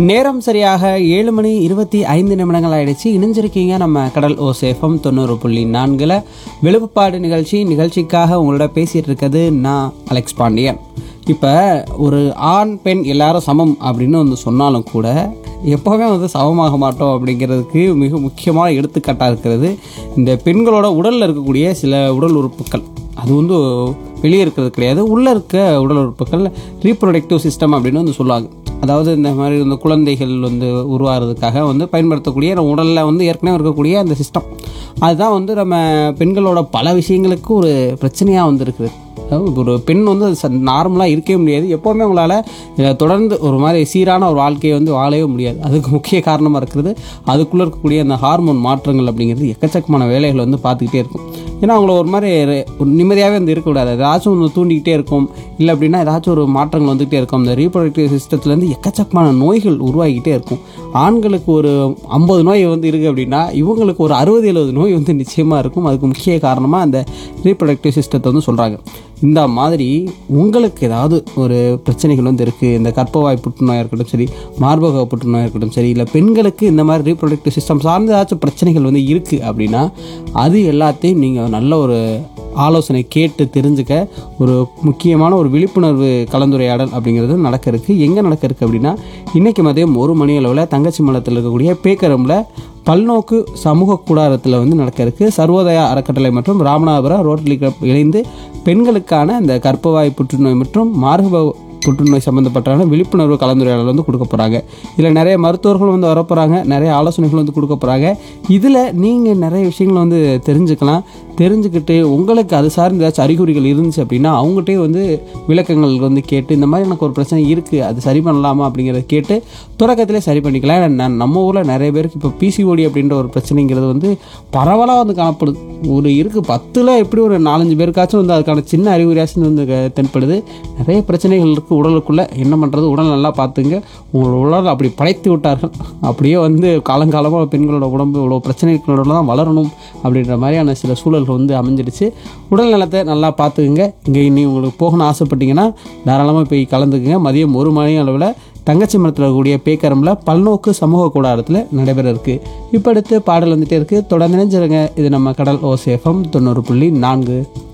நேரம் சரியாக ஏழு மணி இருபத்தி ஐந்து நிமிடங்கள் ஆயிடுச்சு இணைஞ்சிருக்கீங்க நம்ம கடல் ஓசேஃபம் தொண்ணூறு புள்ளி நான்கில் விழுப்புப்பாடு நிகழ்ச்சி நிகழ்ச்சிக்காக உங்களோட பேசிகிட்டு இருக்கிறது நான் அலெக்ஸ் பாண்டியன் இப்போ ஒரு ஆண் பெண் எல்லாரும் சமம் அப்படின்னு வந்து சொன்னாலும் கூட எப்போவுமே வந்து சமமாக மாட்டோம் அப்படிங்கிறதுக்கு மிக முக்கியமான எடுத்துக்காட்டாக இருக்கிறது இந்த பெண்களோட உடலில் இருக்கக்கூடிய சில உடல் உறுப்புகள் அது வந்து வெளியே இருக்கிறது கிடையாது உள்ளே இருக்க உடல் உறுப்புகள் ரீப்ரொடக்டிவ் சிஸ்டம் அப்படின்னு வந்து சொல்லுவாங்க அதாவது இந்த மாதிரி இந்த குழந்தைகள் வந்து உருவாகிறதுக்காக வந்து பயன்படுத்தக்கூடிய நம்ம உடலில் வந்து ஏற்கனவே இருக்கக்கூடிய அந்த சிஸ்டம் அதுதான் வந்து நம்ம பெண்களோட பல விஷயங்களுக்கு ஒரு பிரச்சனையாக வந்து இருக்குது அதாவது ஒரு பெண் வந்து நார்மலாக இருக்கவே முடியாது எப்போவுமே உங்களால் அஹ், தொடர்ந்து ஒரு மாதிரி சீரான ஒரு வாழ்க்கையை வந்து வாழவே முடியாது அதுக்கு முக்கிய காரணமாக இருக்கிறது அதுக்குள்ளே இருக்கக்கூடிய அந்த ஹார்மோன் மாற்றங்கள் அப்படிங்கிறது எக்கச்சக்கமான வேலைகளை வந்து பார்த்துக்கிட்டே இருக்கும் ஏன்னா அவங்கள ஒரு மாதிரி ரெ- ஒரு நிம்மதியாகவே வந்து இருக்கக்கூடாது ஏதாச்சும் ஒன்று தூண்டிக்கிட்டே இருக்கும் இல்லை அப்படின்னா ஏதாச்சும் ஒரு மாற்றங்கள் வந்துகிட்டே இருக்கும் அந்த ரீப்ரொடக்டிவ் சிஸ்டத்துலேருந்து எக்கச்சக்கமான நோய்கள் உருவாகிக்கிட்டே இருக்கும் ஆண்களுக்கு ஒரு ஐம்பது நோய் வந்து இருக்குது அப்படின்னா இவங்களுக்கு ஒரு அறுபது எழுபது நோய் வந்து நிச்சயமாக இருக்கும் அதுக்கு முக்கிய காரணமாக அந்த ரீப்ரொடக்டிவ் சிஸ்டத்தை வந்து சொல்கிறாங்க இந்த மாதிரி உங்களுக்கு ஏதாவது ஒரு பிரச்சனைகள் வந்து இருக்குது இந்த கர்ப்பவாய் புற்றுநோயாக இருக்கட்டும் சரி மார்பக புற்றுநோயாக இருக்கட்டும் சரி இல்லை பெண்களுக்கு இந்த மாதிரி ரீப்ரொடக்டிவ் சிஸ்டம் சார்ந்த ஏதாச்சும் பிரச்சனைகள் வந்து இருக்குது அப்படின்னா அது எல்லாத்தையும் நீங்கள் நல்ல ஒரு ஆலோசனை கேட்டு தெரிஞ்சுக்க ஒரு முக்கியமான ஒரு விழிப்புணர்வு கலந்துரையாடல் அப்படிங்கிறது நடக்க இருக்கு எங்கே நடக்க இருக்கு அப்படின்னா இன்றைக்கி மதியம் ஒரு மணி அளவில் தங்கச்சி மலத்தில் இருக்கக்கூடிய பேக்கரமில் பல்நோக்கு சமூக கூடாரத்தில் வந்து நடக்க இருக்கு சர்வோதயா அறக்கட்டளை மற்றும் ராமநாதபுரம் ரோட்டரி கிளப் இணைந்து பெண்களுக்கான இந்த கர்ப்பவாய் புற்றுநோய் மற்றும் மார்பக புற்றுநோய் சம்மந்தப்பட்டான விழிப்புணர்வு கலந்துரையாடல் வந்து கொடுக்க போகிறாங்க இதில் நிறைய மருத்துவர்கள் வந்து வர போகிறாங்க நிறைய ஆலோசனைகள் வந்து கொடுக்க போகிறாங்க இதில் நீங்கள் நிறைய விஷயங்களை வந்து தெரிஞ்சுக்கலாம் தெரிஞ்சுக்கிட்டு உங்களுக்கு அது சார்ந்த ஏதாச்சும் அறிகுறிகள் இருந்துச்சு அப்படின்னா அவங்ககிட்டயே வந்து விளக்கங்கள் வந்து கேட்டு இந்த மாதிரி எனக்கு ஒரு பிரச்சனை இருக்குது அது சரி பண்ணலாமா அப்படிங்கிறத கேட்டு தொடக்கத்திலே சரி பண்ணிக்கலாம் ஏன்னா நான் நம்ம ஊரில் நிறைய பேருக்கு இப்போ பிசிஓடி அப்படின்ற ஒரு பிரச்சனைங்கிறது வந்து பரவலாக வந்து காணப்படுது ஒரு இருக்குது பத்தில் எப்படி ஒரு நாலஞ்சு பேருக்காச்சும் வந்து அதுக்கான சின்ன அறிகுறியாச்சும் வந்து க- தென்படுது நிறைய பிரச்சனைகள் இருக்குது உடலுக்குள்ளே என்ன பண்ணுறது உடல் நல்லா பார்த்துங்க உங்களோட உடல் அப்படி படைத்து விட்டார்கள் அப்படியே வந்து காலங்காலமாக பெண்களோட உடம்பு இவ்வளோ பிரச்சனைகளோட தான் வளரணும் அப்படின்ற மாதிரியான சில சூழல்கள் வந்து அமைஞ்சிடுச்சு உடல் நலத்தை நல்லா பார்த்துக்குங்க இங்கே இனி உங்களுக்கு போகணும்னு ஆசைப்பட்டீங்கன்னா தாராளமாக போய் கலந்துக்குங்க மதியம் ஒரு மணி அளவில் தங்கச்சி மரத்தில் இருக்கக்கூடிய பேக்கரமில் பல்நோக்கு சமூக கூடாரத்தில் நடைபெற இருக்கு இப்போ அடுத்து பாடல் வந்துட்டே இருக்கு தொடர்ந்து நினைஞ்சிருங்க இது நம்ம கடல் ஓசேஃபம் தொண்ணூறு புள்ளி நான்கு